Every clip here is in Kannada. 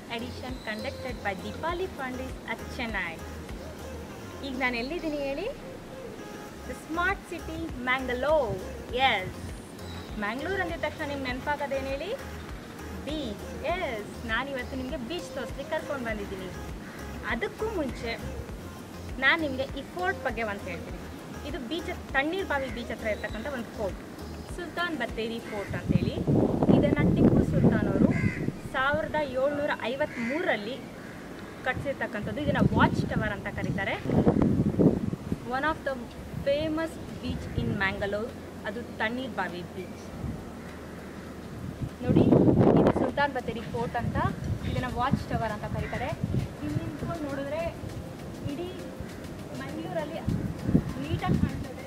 edition conducted by Deepali Phandis at Chennai ಈಗ ನಾನು ಎಲ್ಲಿದ್ದೀನಿ ಹೇಳಿ smart city Mangalore yes Mangalore ಅಂದಿದ ತಕ್ಷಣ ನಿಮ್ಗೆ ನೆನಪಾಗೋದೇನು ಹೇಳಿ ಬೀಚ್ ಎಸ್ ನಾನಿವತ್ತು ನಿಮಗೆ ಬೀಚ್ ತೋರಿಸ್ಲಿಕ್ಕೆ ಕರ್ಕೊಂಡು ಬಂದಿದ್ದೀನಿ ಅದಕ್ಕೂ ಮುಂಚೆ ನಾನು ನಿಮಗೆ ಈ ಫೋರ್ಟ್ ಬಗ್ಗೆ ಒಂದು ಹೇಳ್ತೀನಿ ಇದು ಬೀಚ್ ತಣ್ಣೀರ್ ಬಾವಿ ಬೀಚ್ ಹತ್ರ ಇರ್ತಕ್ಕಂಥ ಒಂದು ಫೋರ್ಟ್ ಸುಲ್ತಾನ್ ಬತ್ತೇರಿ ಫೋರ್ಟ್ ಅಂತೇಳಿ ಇದನ್ನು ಟಿಪ್ಪು ಸುಲ್ತಾನ್ ಅವರು ಸಾವಿರದ ಏಳ್ನೂರ ಐವತ್ತ್ಮೂರರಲ್ಲಿ ಕಟ್ಸಿರ್ತಕ್ಕಂಥದ್ದು ಇದನ್ನು ವಾಚ್ ಟವರ್ ಅಂತ ಕರೀತಾರೆ one of the famous beach in Mangalore ಅದು ತಣ್ಣೀರ್ ಬಾವಿ ಬೀಚ್ ನೋಡಿ ಇದು ಸುಲ್ತಾನ್ ಬತ್ತೇರಿ ಫೋರ್ಟ್ ಅಂತ ಇದನ್ನು ವಾಚ್ ಟವರ್ ಅಂತ ಕರೀತಾರೆ ಇಲ್ಲಿ ನಿಂತ್ಕೊಂಡು ನೋಡಿದ್ರೆ ಇಡೀ ಮಂಗಳೂರಲ್ಲಿ ನೀಟಾಗಿ ಕಾಣ್ತದೆ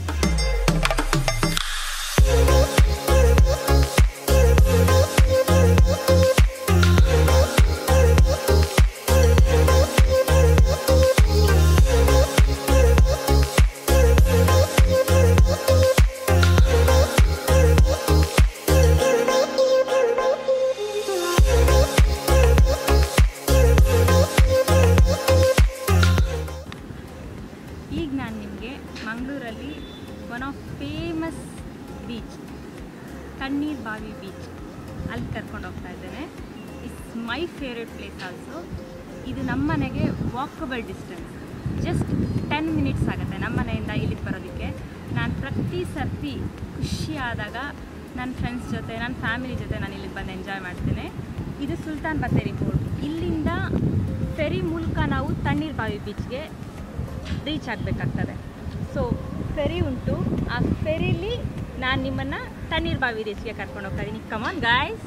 ಈಗ ನಾನು ನಿಮಗೆ ಮಂಗಳೂರಲ್ಲಿ one of famous beach Tannirbhavi beach ಅಲ್ಲಿ ಕರ್ಕೊಂಡು ಹೋಗ್ತಾ ಇದ್ದೇನೆ it's my favourite place also ಇದು ನಮ್ಮ ಮನೆಗೆ walkable distance just ten minutes ಆಗುತ್ತೆ ನಮ್ಮ ಮನೆಯಿಂದ ಇಲ್ಲಿಗೆ ಬರೋದಕ್ಕೆ ನಾನು ಪ್ರತಿ ಸರ್ತಿ ಖುಷಿ ಆದಾಗ ನನ್ನ ಫ್ರೆಂಡ್ಸ್ ಜೊತೆ ನನ್ನ ಫ್ಯಾಮಿಲಿ ಜೊತೆ ನಾನು ಇಲ್ಲಿಗೆ ಬಂದು ಎಂಜಾಯ್ ಮಾಡ್ತೇನೆ ಇದು ಸುಲ್ತಾನ್ ಬತ್ತೇರಿ ಫೋರ್ಟ್ ಇಲ್ಲಿಂದ ಫೆರಿ ಮೂಲಕ ನಾವು ತಣ್ಣೀರ್ ಬಾವಿ ಬೀಚ್ಗೆ ರೀಚ್ ಆಗಬೇಕಾಗ್ತದೆ ಸೊ ಫೆರಿ ಉಂಟು ಆ ಫೆರಿಲಿ ನಾನು ನಿಮ್ಮನ್ನು ತಣ್ಣೀರ್ ಬಾವಿ ರೀಚ್ಗೆ ಕರ್ಕೊಂಡು ಹೋಗ್ತಾ ಇದ್ದೀನಿ ಕಮಾನ್ ಗಾಯ್ಸ್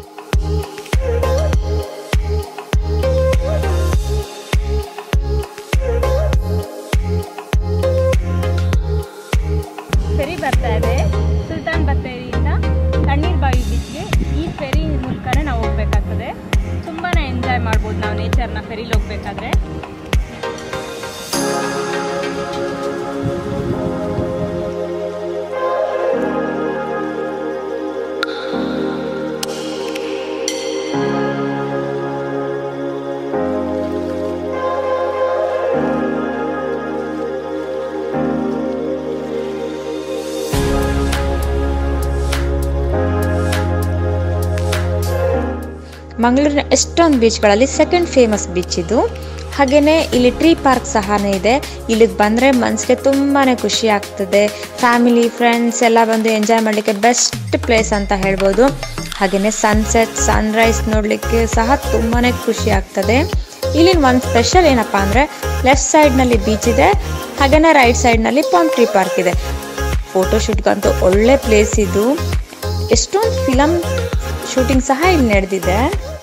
ಫೆರಿ ಬರ್ತಾ ಇದೆ ಸುಲ್ತಾನ್ ಬತ್ತೇರಿಯಿಂದ ತಣ್ಣೀರ್ ಬಾವಿ ಬೀಚ್ಗೆ ಈ ಫೆರಿ ಮೂಲಕನೇ ನಾವು ಹೋಗ್ಬೇಕಾಗ್ತದೆ ತುಂಬಾ ಎಂಜಾಯ್ ಮಾಡ್ಬೋದು ನಾವು ನೇಚರ್ನ ಫೆರಿಲಿ ಹೋಗ್ಬೇಕಾದ್ರೆ ಮಂಗಳೂರಿನ ಎಷ್ಟೊಂದು ಬೀಚ್ಗಳಲ್ಲಿ ಸೆಕೆಂಡ್ ಫೇಮಸ್ ಬೀಚ್ ಇದು ಹಾಗೆಯೇ ಇಲ್ಲಿ ಟ್ರೀ ಪಾರ್ಕ್ ಸಹ ಇದೆ ಇಲ್ಲಿಗೆ ಬಂದರೆ ಮನಸ್ಸಿಗೆ ತುಂಬಾ ಖುಷಿ ಆಗ್ತದೆ ಫ್ಯಾಮಿಲಿ ಫ್ರೆಂಡ್ಸ್ ಎಲ್ಲ ಬಂದು ಎಂಜಾಯ್ ಮಾಡಲಿಕ್ಕೆ ಬೆಸ್ಟ್ ಪ್ಲೇಸ್ ಅಂತ ಹೇಳ್ಬೋದು ಹಾಗೆಯೇ ಸನ್ಸೆಟ್ ಸನ್ರೈಸ್ ನೋಡಲಿಕ್ಕೆ ಸಹ ತುಂಬಾ ಖುಷಿ ಆಗ್ತದೆ ಇಲ್ಲಿನ ಒಂದು ಸ್ಪೆಷಲ್ ಏನಪ್ಪ ಅಂದರೆ ಲೆಫ್ಟ್ ಸೈಡ್ನಲ್ಲಿ ಬೀಚ್ ಇದೆ ಹಾಗೆಯೇ ರೈಟ್ ಸೈಡ್ನಲ್ಲಿ ಪಾಮ್ ಟ್ರೀ ಪಾರ್ಕ್ ಇದೆ ಫೋಟೋಶೂಟ್ಗಂತೂ ಒಳ್ಳೆ ಪ್ಲೇಸ್ ಇದು ಎಷ್ಟೊಂದು ಫಿಲಮ್ ಶೂಟಿಂಗ್ ಸಹ ಇಲ್ಲಿ ನಡೆದಿದೆ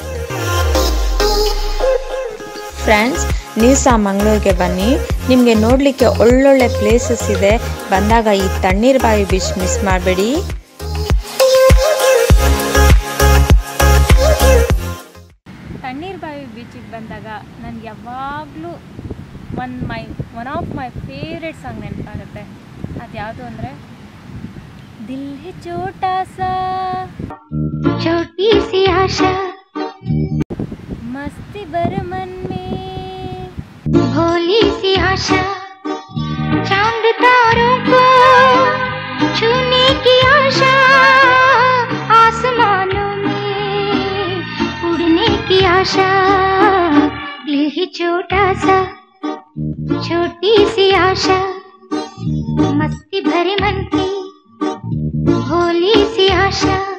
ಫ್ರೆಂಡ್ಸ್ ನೀವು ಸಹ ಮಂಗಳೂರಿಗೆ ಬನ್ನಿ ನಿಮಗೆ ನೋಡಲಿಕ್ಕೆ ಒಳ್ಳೊಳ್ಳೆ ಪ್ಲೇಸಸ್ ಇದೆ ಬಂದಾಗ ಈ ತಣ್ಣೀರ್ ಬಾವಿ ಬೀಚ್ ಮಿಸ್ ಮಾಡಬೇಡಿ ತಣ್ಣೀರ್ ಬಾವಿ ಬೀಚಿಗೆ ಬಂದಾಗ ನನಗೆ ಯಾವಾಗಲೂ one my one of my favourite song ನೆನಪಾಗುತ್ತೆ ಅದು ಯಾವುದು ಅಂದರೆ ದಿಲ್ ಹಿ ಚೋಟಾ ಸಾ छोटी सी आशा मस्ती भर मन में भोली सी आशा चांद तारों को छूने की आशा आसमानों में उड़ने की आशा दिल ही छोटा सा छोटी सी आशा मस्ती भरे मन की भोली सी आशा